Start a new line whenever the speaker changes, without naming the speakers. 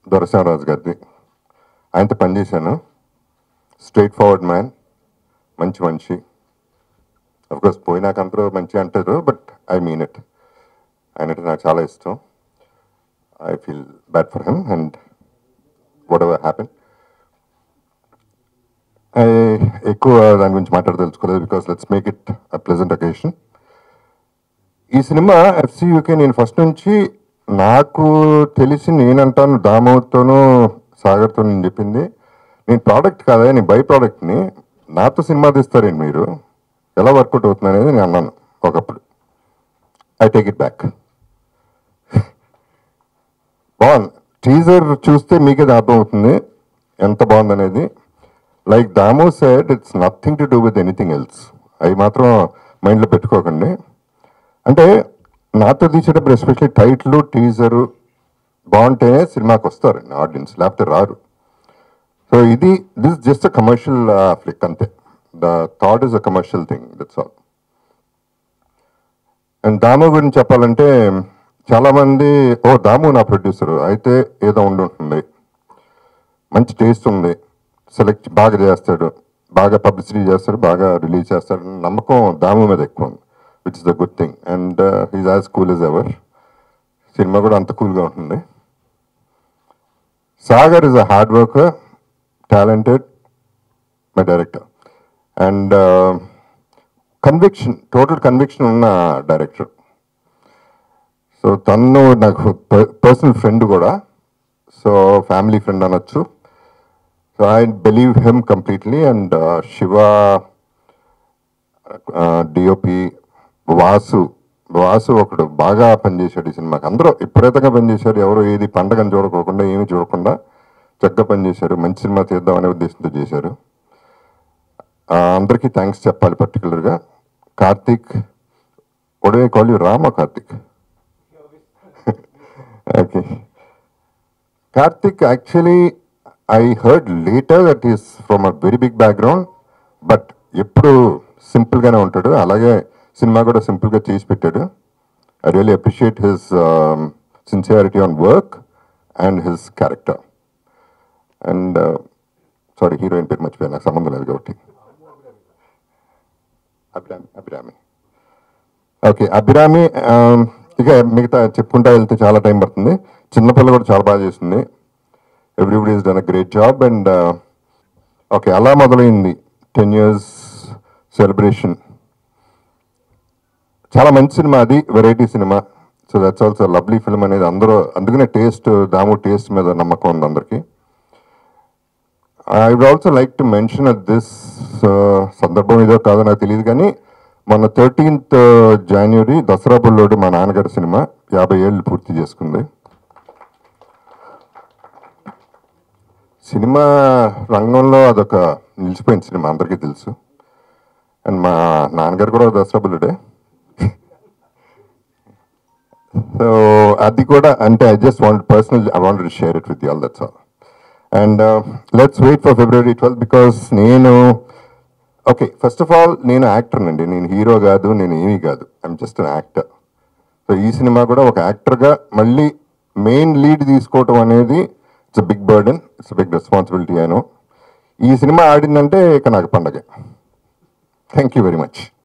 దొరసింహరాజు గారిది ఆయనతో పనిచేశాను స్ట్రైట్ ఫార్వర్డ్ మ్యాన్ మంచి మనిషి కోర్స్ పోయినాక అందరూ మంచి అంటారు బట్ ఐ మీన్ ఇట్ ఆయన అంటే నాకు చాలా ఇష్టం I feel bad for him and whatever happen ఎక్కువ దాని గురించి మాట్లాడదలుచుకోలేదు because let's make it a pleasant occasion ఈ సినిమా ఎఫ్సి యూకే నేను ఫస్ట్ నుంచి నాకు తెలిసి నేనంటాను దామోతోనూ సాగర్తో నేను చెప్పింది నేను ప్రోడక్ట్ కాదా నేను బై ప్రోడక్ట్ని నాతో సినిమా తీస్తారేంటి మీరు ఎలా వర్కౌట్ అవుతుంది అనేది నేను అన్నాను ఒకప్పుడు ఐ టేక్ ఇట్ బ్యాక్ బాగుంది టీజర్ చూస్తే మీకే అర్థం అవుతుంది ఎంత బాగుంది అనేది like Damo said it's nothing to do with anything else అవి మాత్రం మైండ్లో పెట్టుకోకండి అంటే నాతో తీసేటప్పుడు ఎస్పెషల్లీ టైటిల్ టీజరు బాగుంటేనే సినిమాకి వస్తారండి ఆడియన్స్ లేకపోతే రారు సో ఇది this just a commercial flick అంతే the thought is a commercial thing that's all and Damu గురించి చెప్పాలంటే చాలా మంది ఓ దాము నా ప్రొడ్యూసర్ అయితే ఏదో ఉండి ఉంటుంది మంచి టేస్ట్ ఉంది సెలెక్ట్ బాగా చేస్తాడు బాగా పబ్లిసిటీ చేస్తాడు బాగా రిలీజ్ చేస్తాడు అనే నమ్మకం దాము మీద ఎక్కువ ఉంది which is the good thing and is as cool is ever cinema కూడా అంత కూల్గా ఉంటుంది Sagar is a hard worker talented my director and conviction total conviction ఉన్న డైరెక్టర్ సో తను నాకు పర్సనల్ ఫ్రెండ్ కూడా సో ఫ్యామిలీ ఫ్రెండ్ అనొచ్చు so I believe him completely and Shiva DOP Vasu Vasu ఒకడు బాగా పనిచేశాడు ఈ సినిమాకి అందరూ విపరీతంగా పనిచేశారు ఎవరు ఏది పండగని చూడకోకుండా ఏమి చూడకుండా చక్కగా పనిచేశారు మంచి సినిమా తీద్దామనే ఉద్దేశంతో చేశారు ఆ, అందరికీ థ్యాంక్స్ చెప్పాలి పర్టికులర్గా కార్తీక్ ఒడవే call you Rama Karthik okay Karthik actually I heard later that is from a very big background but ఎప్పుడు సింపుల్గానే ఉంటాడు అలాగే సినిమా కూడా సింపుల్గా చేసి పెట్టాడు I really appreciate his sincerity on work and his character and sorry heroine పేరు మర్చిపోయాను నాకు సంబంధం లేదు కాబట్టి అభిరామి అభిరామి ఓకే అభిరామి ఆమ్, ఇక మిగతా చెప్పుకుంటా వెళ్తే చాలా టైం పడుతుంది చిన్నపిల్ల కూడా చాలా బాగా చేసింది everybody is done a great job and okay అలా మొదలైంది టెన్ ఇయర్స్ సెలబ్రేషన్ చాలా మంచి సినిమా అది variety cinema so that's also lovely film అనేది అందరూ అందుకనే టేస్ట్ దాము టేస్ట్ మీద నమ్మకం ఉంది అందరికీ I would also like to mention at this సందర్భం ఇదో కాదో నాకు తెలియదు కానీ మొన్న థర్టీన్త్ జనవరి దసరా బుల్లోడు మా నాన్నగారి సినిమా యాభై ఏళ్ళు పూర్తి చేసుకుంది సినిమా రంగంలో అదొక నిలిచిపోయిన సినిమా అందరికీ తెలుసు అండ్ మా నాన్నగారు కూడా దసరా బుల్లుడే సో అది కూడా అంటే I just want personal I want share it with all that's all and let's wait for February twelfth because నేను ఓకే ఫస్ట్ ఆఫ్ ఆల్ నేను యాక్టర్ అండి నేను హీరో కాదు నేను ఏమీ కాదు I'm just an actor so ఈ సినిమా కూడా ఒక యాక్టర్గా మళ్ళీ మెయిన్ లీడ్ తీసుకోవటం అనేది it's a big burden it's big responsibility అయినో ఈ సినిమా ఆడిందంటే ఇక నాకు పండగ థ్యాంక్ యూ వెరీ మచ్